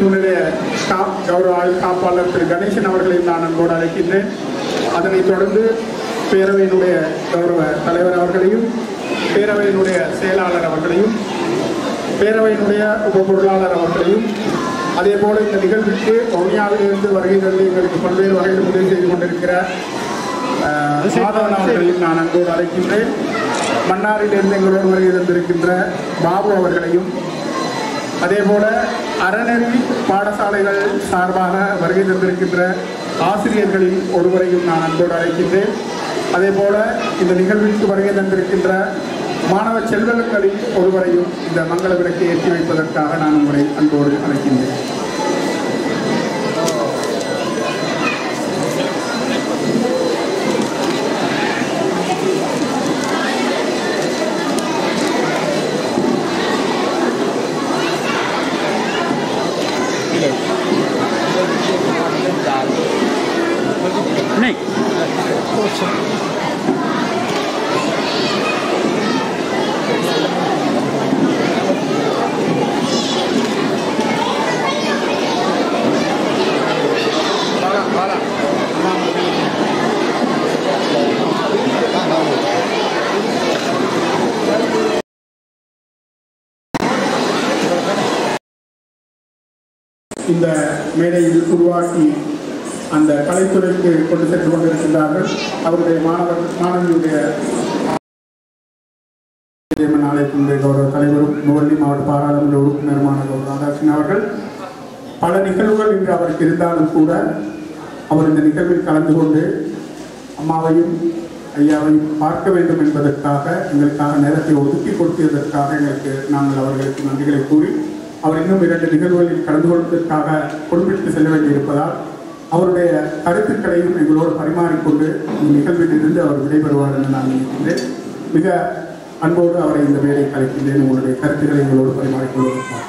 என்னுடைய ஸ்டாப் கௌரவ ஆயுள் காப்பாளர் திரு கணேசன் அவர்களை நான் அன்போடு அழைக்கின்றேன் அதனைத் தொடர்ந்து பேரவையினுடைய கௌரவ தலைவர் அவர்களையும் பேரவையினுடைய செயலாளர் அவர்களையும் பேரவையினுடைய உப பொருளாளர் அவர்களையும் அதே போல இந்த நிகழ்வுக்கு வவுனியாவிலிருந்து வருகை தந்து எங்களுக்கு பல்வேறு வகையில் உதவி செய்து கொண்டிருக்கிற அஹ், மாதவன் அவர்களையும் நான் அன்போடு அழைக்கின்றேன் மன்னாரிலிருந்து எங்களோடு வருகை தந்திருக்கின்ற பாபு அவர்களையும் அதே போல அறநெறி பாடசாலைகள் சார்பாக வருகை தந்திருக்கின்ற ஆசிரியர்களில் ஒருவரையும் நான் அன்போடு அழைக்கின்றேன் அதே போல இந்த நிகழ்விற்கு வருகை தந்திருக்கின்ற மாணவ செல்வங்களில் ஒருவரையும் இந்த மங்கள விளக்கை ஏற்றி வைப்பதற்காக நான் உங்களை அன்போடு அழைக்கின்றேன் Nick. இந்த மேடையில் உருவாக்கி அந்த கலைத்துறைக்கு கொண்டு சென்று கொண்டிருக்கின்றார்கள் அவருடைய மாணவர் மாணவியுடைய ஆலயத்தினுடைய கௌரவ தலைவரும் நுவல்லி மாவட்ட பாராளுமன்ற உறுப்பினருமான கௌரவ ராதாகிருஷ்ணன் அவர்கள் பல நிகழ்வுகள் இன்று அவருக்கு இருந்தாலும் கூட அவர் இந்த நிகழ்வில் கலந்து கொண்டு அம்மாவையும் ஐயாவையும் பார்க்க வேண்டும் என்பதற்காக எங்களுக்காக நேரத்தை ஒதுக்கி கொடுத்ததற்காக எங்களுக்கு நாங்கள் அவர்களுக்கு நன்றிகளை கூறி அவர் இன்னும் இரண்டு நிகழ்வுகளில் கலந்து கொள்வதற்காக கொழும்பிற்கு செல்ல வேண்டியிருப்பதால் அவருடைய கருத்துக்களையும் எங்களோடு பரிமாறிக்கொண்டு இந்த நிகழ்வில் இருந்து அவர் விடைபெறுவார் என்று நான் நினைக்கின்றேன் மிக அன்போடு அவரை இந்த வேலை கலைக்கின்றேன் உங்களுடைய கருத்துக்களை எங்களோடு பரிமாறிக்கொள்வதற்காக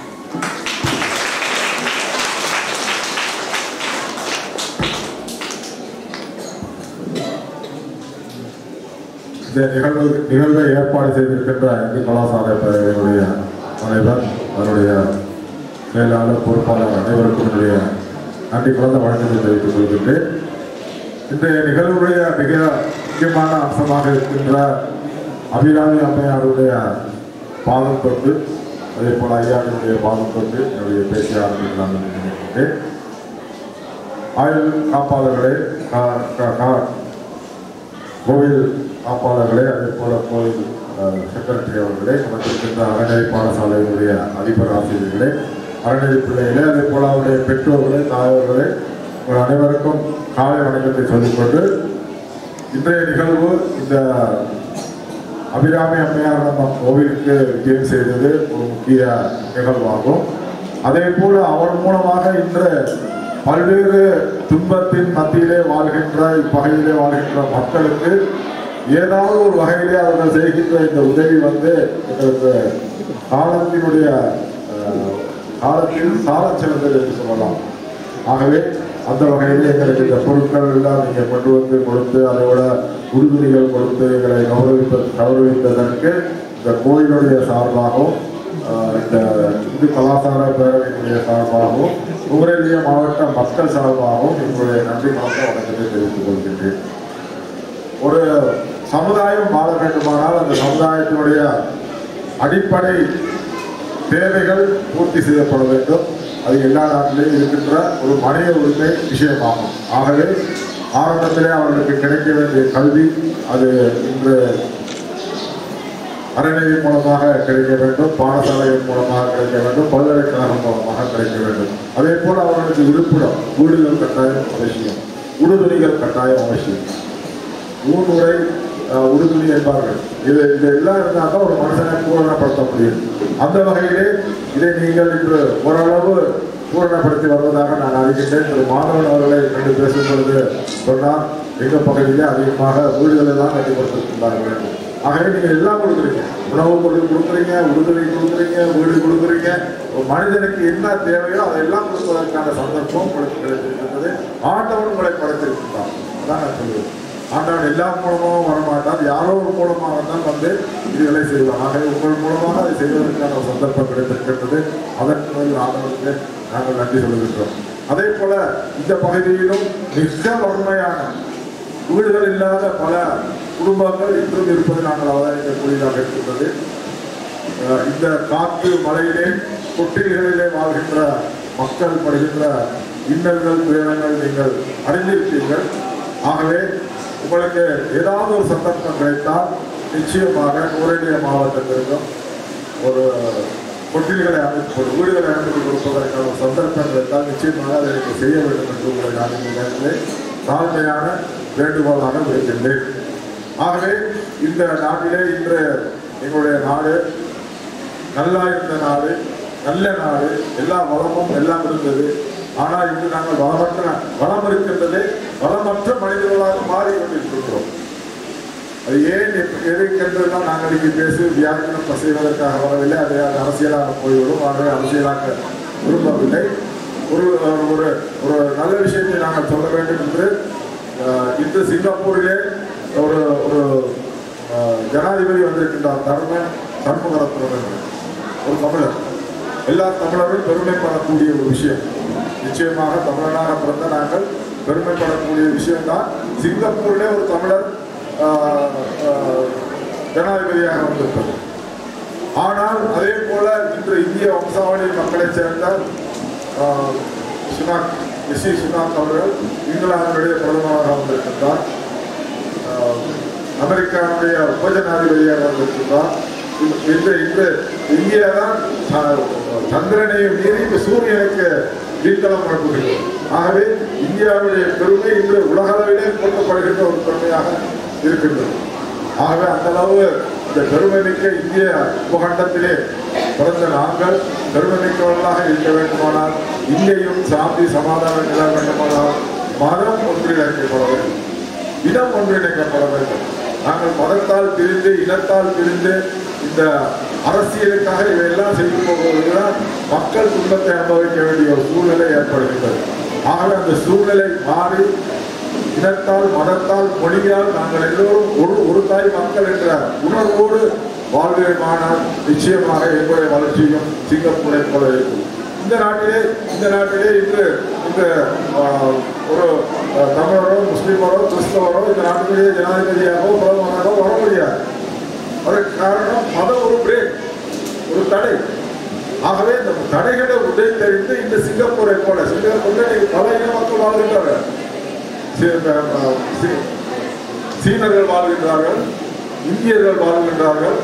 இந்த நிகழ்வு நிகழ்வை ஏற்பாடு செய்திருக்கின்ற இந்து கலாசார பேரவையினுடைய தலைவர் அவருடைய செயலாளர் பொறுப்பாளர் அனைவருக்கும் என்னுடைய நன்றி கலந்த வணக்கத்தை தெரிவித்துக் கொள்கின்றேன் இன்றைய நிகழ்வுடைய மிக முக்கியமான அம்சமாக இருக்கின்ற அபிராமி அம்மையாருடைய பாதம் தொட்டு அதே போல ஐயாவினுடைய பாதம் தொட்டு என்னுடைய பேச்சை ஆரம்பிக்கலாம் என்று நினைக்கின்றேன் ஆயுள் காப்பாளர்களே கா- கா- கா- கோவில் காப்பாளர்களே அதே போல கோவில் அஹ், செக்ரட்டரி அவர்களே நமக்கு இருக்கின்ற அறநிலை பாடசாலையினுடைய அதிபர் ஆசிரியர்களே அறநிலை பிள்ளைகளே அதே போல அவருடைய பெற்றோர்களே தாயவர்களே உங்கள் அனைவருக்கும் காலை வணக்கத்தை சொல்லிக்கொண்டு இன்றைய நிகழ்வு இந்த அபிராமி அம்மையார் நம்ம கோவிலுக்கு விஜயம் செய்தது ஒரு முக்கிய நிகழ்வாகும் அதே போல அவர் மூலமாக இன்று பல்வேறு துன்பத்தின் மத்தியிலே வாழ்கின்ற இப்பகையிலே வாழ்கின்ற மக்களுக்கு ஏதாவது ஒரு வகையிலே அவர்கள் செய்கின்ற இந்த உதவி வந்து எங்களுக்கு காலத்தினுடைய அஹ், காலத்தில் சாலச் சிறந்தது என்று சொல்லலாம் ஆகவே அந்த வகையில் எங்களுக்கு இந்த பொருட்கள் எல்லாம் நீங்கள் கொண்டு வந்து கொடுத்து அதோட உறுதுணைகள் கொடுத்து எங்களை கௌரவிப்ப கௌரவித்ததற்கு இந்த கோயிலுடைய சார்பாகவும் ஆஹ், இந்த இந்து கலாச்சார பேரவையினுடைய சார்பாகவும் நுவரெலிய மாவட்ட மக்கள் சார்பாகவும் எங்களுடைய நன்றி கலந்த வணக்கத்தை தெரிவித்துக் கொள்கின்றேன் ஒரு சமுதாயம் வாழ வேண்டுமானால் அந்த சமுதாயத்தினுடைய அடிப்படை தேவைகள் பூர்த்தி செய்யப்பட வேண்டும் அது எல்லா நாட்டிலையும் இருக்கின்ற ஒரு மனித உரிமை விஷயமாகும் ஆகவே ஆரம்பத்திலே அவர்களுக்கு கிடைக்க வேண்டிய கல்வி அது இன்று அறநிலை மூலமாக கிடைக்க வேண்டும் பாடசாலையின் மூலமாக கிடைக்க வேண்டும் பல்கலைக்கழகம் மூலமாக கிடைக்க வேண்டும் அதே போல அவர்களுக்கு இருப்பிடம் வீடுகள் கட்டாயம் அவசியம் உறுதுணைகள் கட்டாயம் அவசியம் ஊனுரை அஹ், உறுதுணை என்பார்கள் இது இது எல்லாம் இருந்தால் தான் ஒரு மனுஷனை பூரணப்படுத்த முடியும் அந்த வகையிலே இதை நீங்கள் இன்று ஓரளவு பூரணப்படுத்தி வருவதாக நான் அறிகின்றேன் திரு மாணவன் அவர்களை கண்டு பேசும் பொழுது சொன்னார் எங்கள் பகுதியிலே அதிகமாக வீடுகளை தான் கட்டி கொடுத்திருக்கின்றார்கள் ஆகவே நீங்கள் எல்லாம் கொடுக்குறீங்க உணவு பொருள் கொடுக்குறீங்க உறுதுணை கொடுக்குறீங்க வீடு கொடுக்குறீங்க ஒரு மனிதனுக்கு என்ன தேவையோ அதையெல்லாம் கொடுப்பதற்கான சந்தர்ப்பம் உங்களுக்கு கிடைத்திருக்கின்றது ஆண்டவன் உங்களை படைத்திருக்கின்றார் அதான் நான் சொல்லுவேன் ஆண்டவர் எல்லா மூலமாகவும் வரமாட்டார் யாரோ ஒரு மூலமாக தான் வந்து இதுகளை செய்வார் ஆகவே உங்கள் மூலமாக அதை செய்வதற்கான ஒரு சந்தர்ப்பம் கிடைத்திருக்கின்றது அதற்கு முதல் ஆண்டவருக்கு நாங்கள் நன்றி சொல்லுகின்றோம் அதே போல இந்த பகுதியிலும் மிக வறுமையான வீடுகள் இல்லாத பல குடும்பங்கள் இன்றும் இருப்பது நாங்கள் அவதானிக்கக்கூடியதாக இருக்கின்றது அஹ் இந்த காற்று மழையிலே தொட்டில்களிலே வாழ்கின்ற மக்கள் படுகின்ற இன்னல்கள் துயரங்கள் நீங்கள் அறிந்திருப்பீர்கள் ஆகவே உங்களுக்கு ஏதாவது ஒரு சந்தர்ப்பம் கிடைத்தால் நிச்சயமாக நூரடிய மாவட்டத்திற்கும் ஒரு தொட்டில்களை அமைத்து ஒரு வீடுகளை அமைத்து கொடுப்பதற்கான ஒரு சந்தர்ப்பம் கிடைத்தால் நிச்சயமாக அதை நீங்கள் செய்ய வேண்டும் என்று உங்களை நான் இந்த நேரத்திலே தாழ்மையான வேண்டுகோளாக விடுக்கின்றேன் ஆகவே இந்த நாட்டிலே இன்று எங்களுடைய நாடு நல்லா இருந்த நாடு நல்ல நாடு எல்லா வளமும் எல்லாம் இருந்தது ஆனால் இன்று நாங்கள் வளமற்ற வளம் இருக்கின்றதே வளமற்ற மனிதர்களாக மாறி கொண்டிருக்கிறோம் அது ஏன் எப்ப- எதற்கென்றெல்லாம் நாங்கள் இங்கே பேசி வியாக்கியம் செய்வதற்காக வரவில்லை அதை அது அரசியலாக போய்விடும் ஆகவே அரசியலாக்க விரும்பவில்லை ஒரு ஒரு ஒரு நல்ல விஷயத்தை நாங்கள் சொல்ல வேண்டும் என்று அஹ், இன்று சிங்கப்பூரிலே ஒரு ஒரு அஹ், ஜனாதிபதி வந்திருக்கின்றார் தர்மன் தர்மகரத்துடன் ஒரு தமிழர் எல்லா தமிழரும் பெருமைப்படக்கூடிய ஒரு விஷயம் நிச்சயமாக தமிழனாக பிறந்த நாங்கள் பெருமைப்படக்கூடிய விஷயம்தான் சிங்கப்பூரிலே ஒரு தமிழர் ஆஹ், ஆஹ், ஜனாதிபதியாக வந்திருப்பது ஆனால் அதே போல இன்று இந்திய வம்சாவளி மக்களைச் சேர்ந்த ஆஹ், சுனாக் ரிஷி சுனாக் அவர்கள் இங்கிலாந்துடைய பிரதமராக வந்திருக்கின்றார் ஆஹ், அமெரிக்காவுடைய உபஜனாதிபதியாக வந்திருக்கின்றார் இந்த- இந்த இந்த இந்தியா தான் ச- சந்திரனையும் மீறி இந்த சூரியனுக்கு வீட்டளம் அனுப்புகிறது ஆகவே இந்தியாவுடைய பெருமை இன்று உலக அளவிலே போற்றப்படுகின்ற ஒரு பெருமையாக இருக்கின்றது ஆகவே அந்த அளவு இந்த பெருமை மிக்க இந்திய உபகண்டத்திலே பிறந்த நாங்கள் பெருமை மிக்கவர்களாக இருக்க வேண்டுமானால் இங்கேயும் சாந்தி சமாதானம் நில வேண்டுமானால் மதம் ஒன்றிணைக்கப்பட வேண்டும் இனம் ஒன்றிணைக்கப்பட வேண்டும் நாங்கள் மதத்தால் பிரிந்து இனத்தால் பிரிந்து இந்த அரசியலுக்காக இவையெல்லாம் செய்து போவதுதான் மக்கள் துன்பத்தை அனுபவிக்க வேண்டிய ஒரு சூழ்நிலை ஏற்படுகின்றது ஆகவே அந்த சூழ்நிலை மாறி இனத்தால் மதத்தால் மொழியால் நாங்கள் எல்லோரும் ஒரு ஒரு தாய் மக்கள் என்ற உணர்வோடு வாழ்வேமானால் நிச்சயமாக எங்களுடைய வளர்ச்சியும் சிங்கப்பூரை போல இருக்கும் இந்த நாட்டிலே இந்த நாட்டிலே இன்று இந்த ஆஹ், ஒரு ஆஹ், தமிழரோ முஸ்லிமரோ கிறிஸ்தவரோ இந்த நாட்டினுடைய ஜனாதிபதியாகவோ பிரதமராகவோ வர முடியாது அதற்கு காரணம் மத ஒரு பிரேக் ஒரு தடை ஆகவே இந்த தடைகளை உடைத்தறிந்து இந்த சிங்கப்பூரை போல சிங்கப்பூரில் இன்னைக்கு பல இன மக்கள் வாழ்கின்றார்கள் சீ- அஹ், சீ- சீனர்கள் வாழ்கின்றார்கள் இந்தியர்கள் வாழ்கின்றார்கள்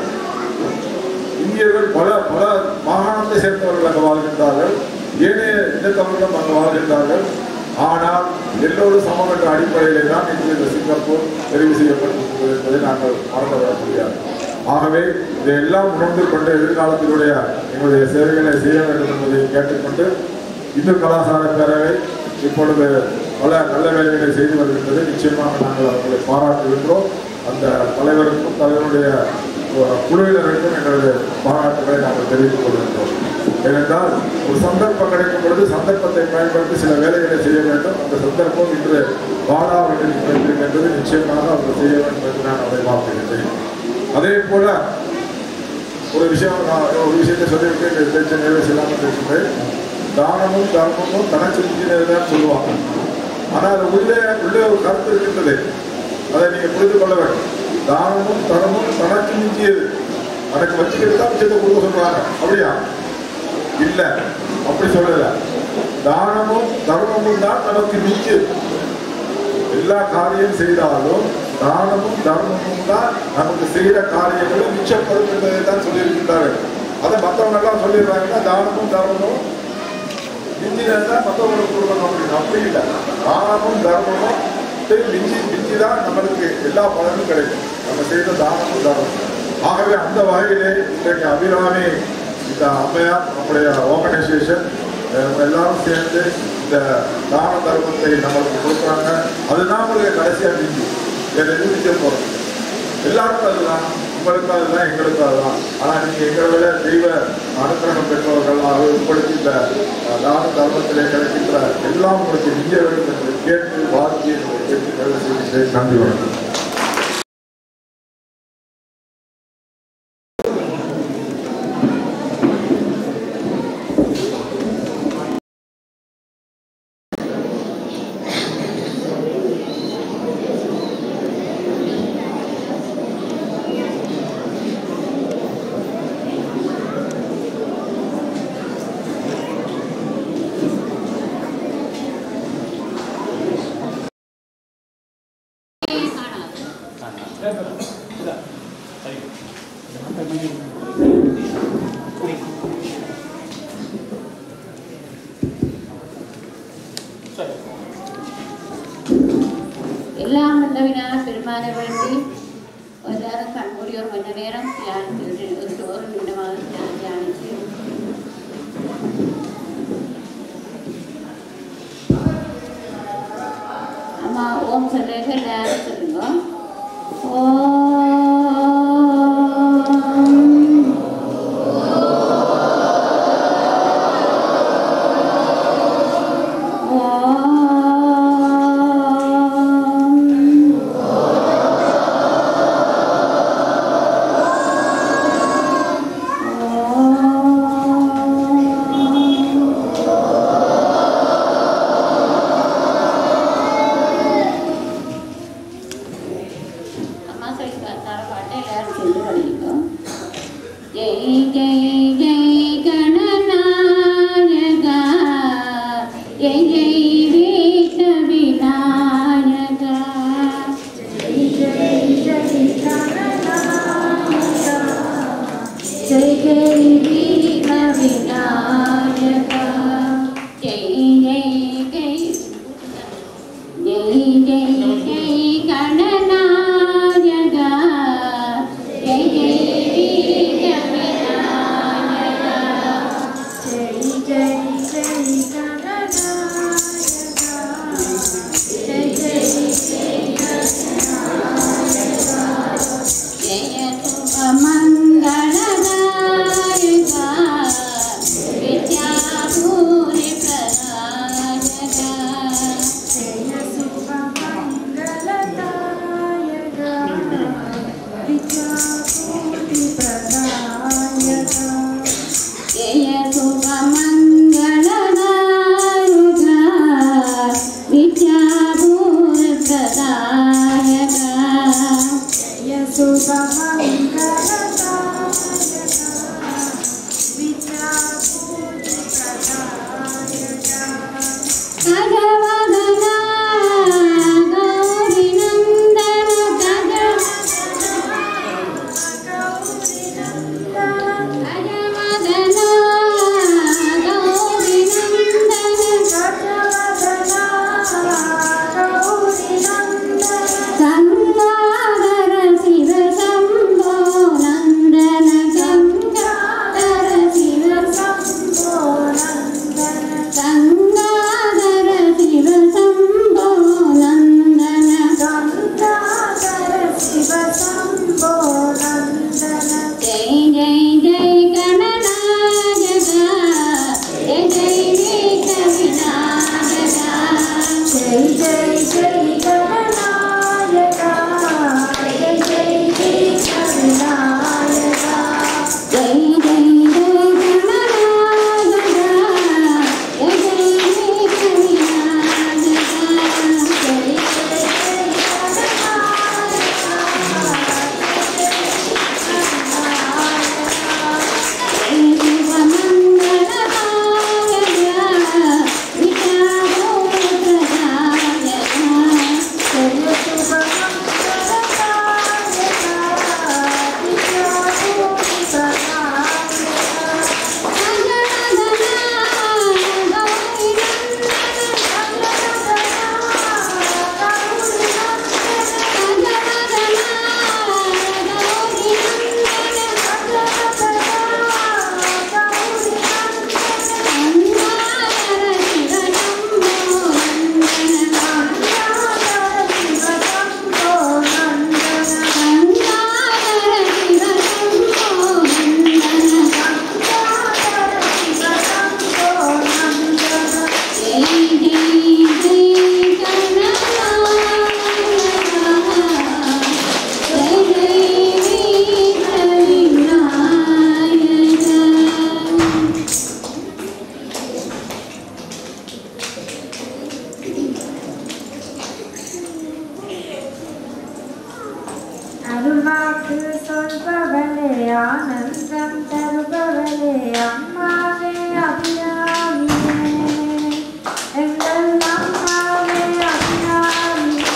இந்தியர்கள் பல பல மாகாணத்தை சேர்ந்தவர்கள் அங்கு வாழ்கின்றார்கள் ஏனைய இனத்தவர்களும் அங்கு வாழ்கின்றார்கள் ஆனால் எல்லோரும் சமம் என்ற அடிப்படையிலே தான் இன்று இந்த சிங்கப்பூர் தெரிவு செய்யப்பட்டிருக்கிறது என்பதை நாங்கள் மறந்து விட முடியாது ஆகவே இதையெல்லாம் உணர்ந்து கொண்டு எதிர்காலத்தினுடைய எங்களுடைய சேவைகளை செய்ய வேண்டும் என்பதை கேட்டுக்கொண்டு இந்து கலாச்சார பேரவை இப்பொழுது பல நல்ல வேலைகளை செய்து வருகின்றது நிச்சயமாக நாங்கள் அவர்களை பாராட்டுகின்றோம் அந்த தலைவருக்கும் தலைவருடைய அஹ், குழுவினருக்கும் எங்களது பாராட்டுகளை நாங்கள் தெரிவித்துக் கொள்கின்றோம் ஏனென்றால் ஒரு சந்தர்ப்பம் கிடைக்கும் பொழுது சந்தர்ப்பத்தை பயன்படுத்தி சில வேலைகளை செய்ய வேண்டும் அந்த சந்தர்ப்பம் இன்று வாடாவர்கள் கிடைத்திருக்கின்றது நிச்சயமாக அவர்கள் செய்ய வேண்டும் என்று நான் அதை பார்க்கின்றேன் அதே போல ஒரு விஷயம் நான் ஒரு விஷயத்தை சொல்லிவிட்டு இந்த பேச்சை நிறைவு செய்யாமல் பேசுகிறேன் தானமும் தர்மமும் தனச்செஞ்சினது தான் சொல்லுவாங்க ஆனால் அது உள்ளே உள்ளே ஒரு கருத்து இருக்கின்றது அதை நீங்கள் புரிந்து கொள்ள வேண்டும் தானமும் தர்மமும் தனக்கு மிஞ்சியது எனக்கு வச்சுக்கிட்டு தான் விஷயத்தை கொடுக்க சொல்றாங்க அப்படியா இல்ல அப்படி சொல்லல தானமும் தர்மமும் தான் நமக்கு மிஞ்சியது எல்லா காரியம் செய்தாலும் தானமும் தர்மமும் தான் நமக்கு செய்கிற காரியங்களும் மிச்சப்படும் என்பதை தான் சொல்லியிருக்கின்றார்கள் அதை மற்றவங்க எல்லாம் சொல்லிடுறாங்கன்னா தானமும் தர்மமும் மிஞ்சினது தான் மற்றவங்களுக்கு கொடுக்கணும் அப்படின்னு அப்படி இல்லை தானமும் தர்மமும் சரி, மிஞ்சி மிஞ்சி தான் நம்மளுக்கு எல்லா பலனும் கிடைக்கும் நம்ம செய்த தானமும் தர்மமும் ஆகவே அந்த வகையிலே இன்றைக்கு அபிராமி இந்த அம்மையார் நம்முடைய ஆர்கனைசேஷன் அவங்க எல்லாரும் சேர்ந்து இந்த தான தர்மத்தை நம்மளுக்கு கொடுக்குறாங்க அதுதான் நம்மளுக்கு கடைசியாக மிஞ்சி வேற எதுவும் நிச்சயம் போகிறோம் எல்லாருக்கும் அதுதான் உங்களுக்காக தான் எங்களுக்காக தான் ஆனால் நீங்கள் எங்களை விட தெய்வ அனுக்கிரகம் பெற்றவர்களாக உங்களுக்கு இந்த அஹ், தான தர்மத்திலே கிடைக்கின்ற எல்லாம் உங்களுக்கு நீங்க வேண்டும் என்று கேட்டு வாழ்த்தி கேட்டு நிறைவு செய்கின்றேன் நன்றி வணக்கம் எல்லாம் வல்லவினான பெருமானை வேண்டி எல்லாரும் கண்மூடி ஒரு கொஞ்ச நேரம் தியானித்து ஒரு ஒரு நிமிடமாக தியா- தியானித்து அம்மா ஓம் சொல்லுங்க எல்லாரும் சொல்லுங்க ஓம் ஓம் அம்மா சொல்லி தர பாட்டு எல்லாரும் சொல்லி படிக்கணும் ஜெய் ஜெய் ஜெய் கணநாயகா ஜெய் ஜெய் வீட்ட விநாயகா ஜெய் ஜெய் ஜெய் கணநாயகா ஜெய் ஜெய் வீட்ட விநாயகா ஜெய் ஜெய் ஜெய் ஜெய் ஜெய் ஜெய் கணநாயகா ஜெய் ஜெய் வீர விநாயகா ஜெய் ஜெய் ஜெய் கணநாயகா ஜெய் ஜெய் ஜெய் கணநாயகா ஜெய சுபமங்களநாயகா வித்யாபூரி பிரதாயகா ஜெய சுபமங்களநாயகா சொல்பவளே ஆனந்தம் தருபவளே அம்மாவே அபிராமியே எங்கள் அம்மாவே அபிராமியே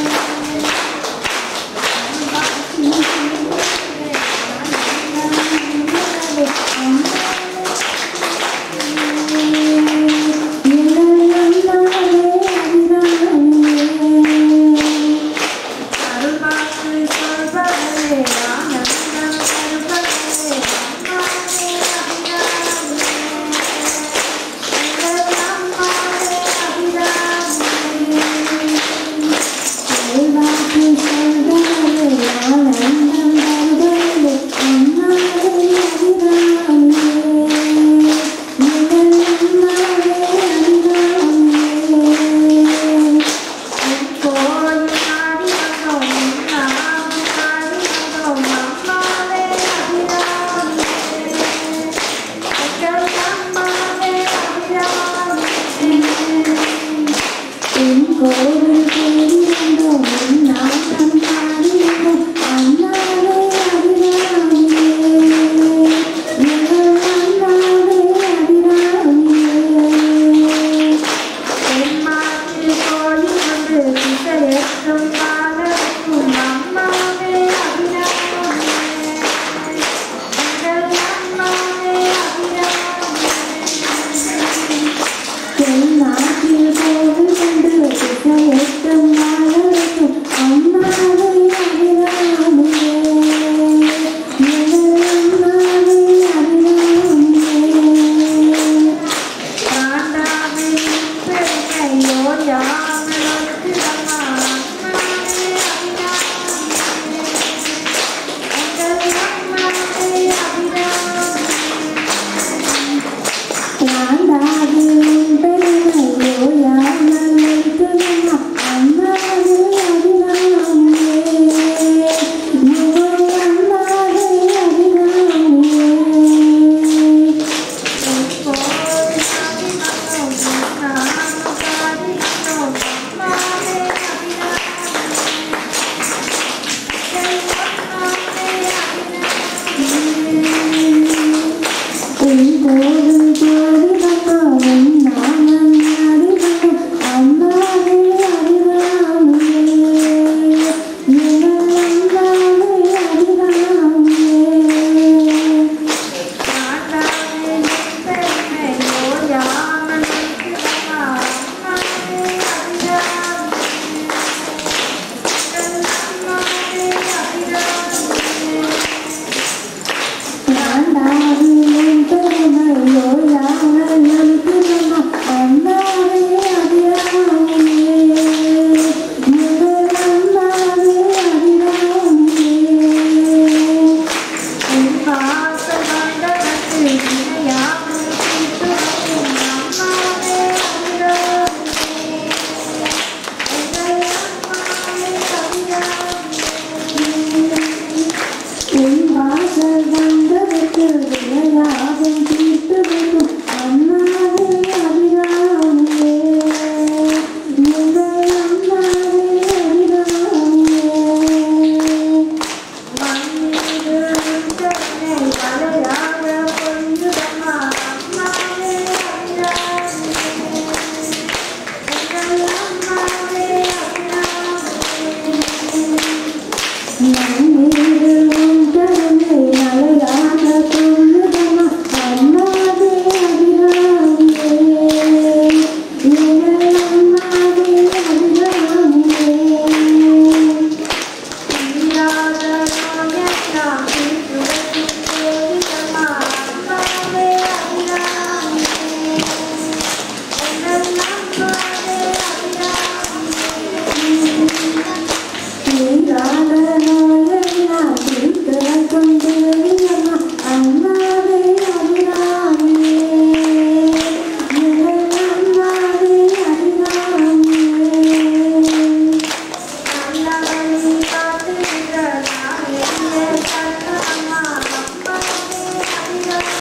அருள்வாக்கு சொல்பவளே ஆனந்தம் தருபவளே அம்மாவே அபிராமியே எங்கள் அம்மாவே அபிராமியே கோவில் தேடினோம் நாகம் பாடினோம் அண்ணாவே அபிராமியே எங்கள் அண்ணாவே அபிராமியே தென்மாட்டு கோழி வந்து திசையற்றும் பாலருக்கும் அம்மாவே அபிராமியே எங்கள் அம்மாவே அபிராமியே தென்னாட்டில் கோவில் கொண்டு திசையற்றும் பாலருக்கும் அம்மாவே அபிராமியே எங்கள் அம்மாவே அபிராமியே Thank you.